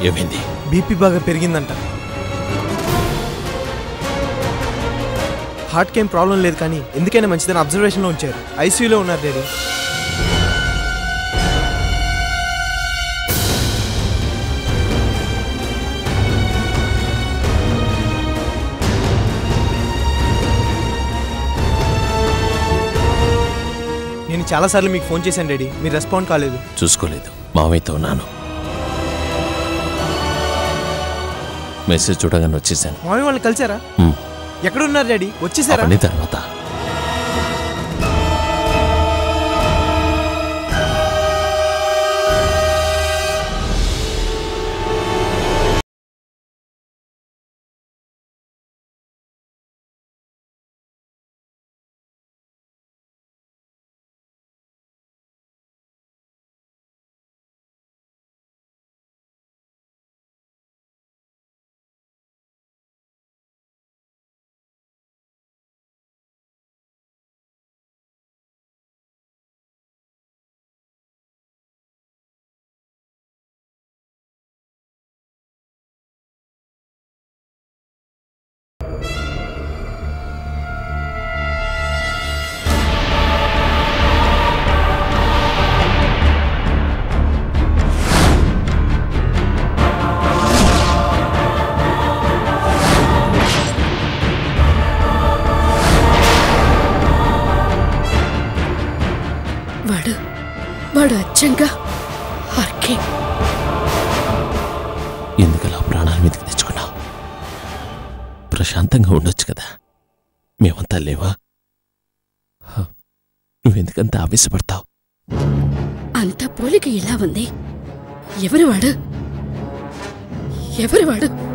ఏమైంది బీపీ బాగా పెరిగిందంట హార్ట్కి ఏం ప్రాబ్లం లేదు కానీ ఎందుకైనా మంచిదని అబ్జర్వేషన్లో ఉంచారు ఐసీయూలో ఉన్నారు డాడీ నేను చాలాసార్లు మీకు ఫోన్ చేశాను డాడీ మీరు రెస్పాండ్ కాలేదు చూసుకోలేదు మామయ్యతో ఉన్నాను మెసేజ్ చూడగానే వచ్చేసాను మామయ్య వాళ్ళని కలిసారా హ్మ్. ఎక్కడున్నారు డాడీ వచ్చేసారా అవన్నీ తర్వాత వాడు వాడు అచ్చంగా ఆర్కే ఎందుకలా ప్రాణాల మీదకి తెచ్చుకున్నావు ప్రశాంతంగా ఉండొచ్చు కదా మేమంతా లేవా హ, నువ్వెందుకంత ఆవేశపడతావు అంత పోలిక ఎలా ఉంది ఎవరు వాడు ఎవరు వాడు